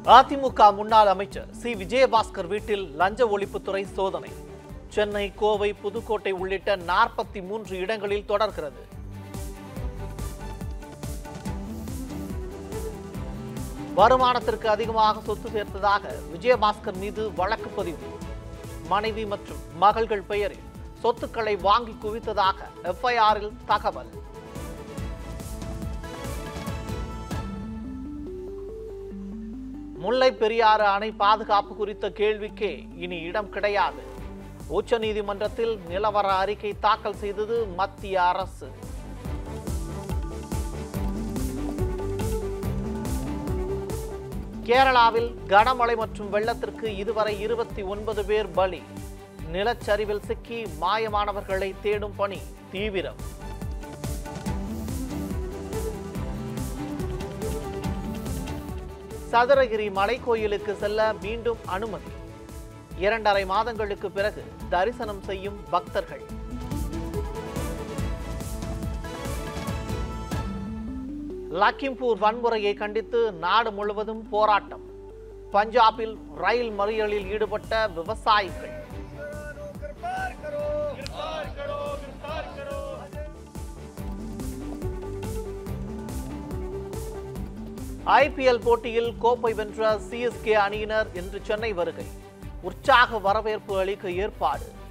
அதிமுக முன்னாள் அமைச்சர் சி விஜயபாஸ்கர் வீட்டில் லஞ்ச ஒழிப்புத்துறை சோதனை சென்னை கோவை புதுக்கோட்டை உள்ளிட்ட நாற்பத்தி மூன்று இடங்களில் தொடர்கிறது வருமானத்திற்கு அதிகமாக சொத்து சேர்த்ததாக விஜயபாஸ்கர் மீது வழக்கு பதிவு மனைவி மற்றும் மகள்கள் பெயரில் சொத்துக்களை வாங்கி குவித்ததாக எஃப்ஐஆரில் தகவல் முல்லை பெரியாறு அணை பாதுகாப்பு குறித்த கேள்விக்கே இனி இடம் கிடையாது உச்சநீதிமன்றத்தில் நிலவர அறிக்கை தாக்கல் செய்தது மத்திய அரசு கேரளாவில் கனமழை மற்றும் வெள்ளத்திற்கு இதுவரை இருபத்தி ஒன்பது பேர் பலி நிலச்சரிவில் சிக்கி மாயமானவர்களை தேடும் பணி தீவிரம் சதுரகிரி மலைக்கோயிலுக்கு செல்ல மீண்டும் அனுமதி இரண்டரை மாதங்களுக்கு பிறகு தரிசனம் செய்யும் பக்தர்கள் லக்கிம்பூர் வன்முறையை கண்டித்து நாடு முழுவதும் போராட்டம் பஞ்சாபில் ரயில் மறியலில் ஈடுபட்ட விவசாயிகள் ஐபிஎல் போட்டியில் கோப்பை வென்ற சிஎஸ்கே அணியினர் இன்று சென்னை வருகை உற்சாக வரவேற்பு அளிக்க ஏற்பாடு